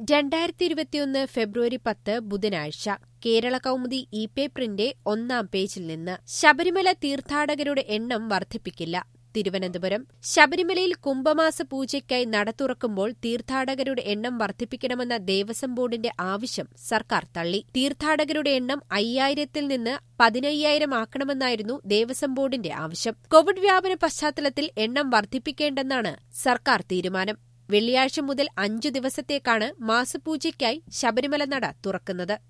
രണ്ടായിരത്തി ഇരുപത്തിയൊന്ന് ഫെബ്രുവരി പത്ത് ബുധനാഴ്ച കേരള കൗമുദി ഇ പേപ്പറിന്റെ ഒന്നാം പേജിൽ നിന്ന് ശബരിമല തീർത്ഥാടകരുടെ എണ്ണം വർദ്ധിപ്പിക്കില്ല തിരുവനന്തപുരം ശബരിമലയിൽ കുംഭമാസ പൂജയ്ക്കായി നട തുറക്കുമ്പോൾ തീർത്ഥാടകരുടെ എണ്ണം വർദ്ധിപ്പിക്കണമെന്ന ദേവസ്വം ബോർഡിന്റെ ആവശ്യം സർക്കാർ തള്ളി തീർത്ഥാടകരുടെ എണ്ണം അയ്യായിരത്തിൽ നിന്ന് പതിനയ്യായിരം ആക്കണമെന്നായിരുന്നു ദേവസ്വം ബോർഡിന്റെ ആവശ്യം കോവിഡ് വ്യാപന പശ്ചാത്തലത്തിൽ എണ്ണം വർദ്ധിപ്പിക്കേണ്ടെന്നാണ് സർക്കാർ തീരുമാനം വെള്ളിയാഴ്ച മുതൽ അഞ്ചു ദിവസത്തേക്കാണ് മാസപൂജയ്ക്കായി ശബരിമല നട തുറക്കുന്നത്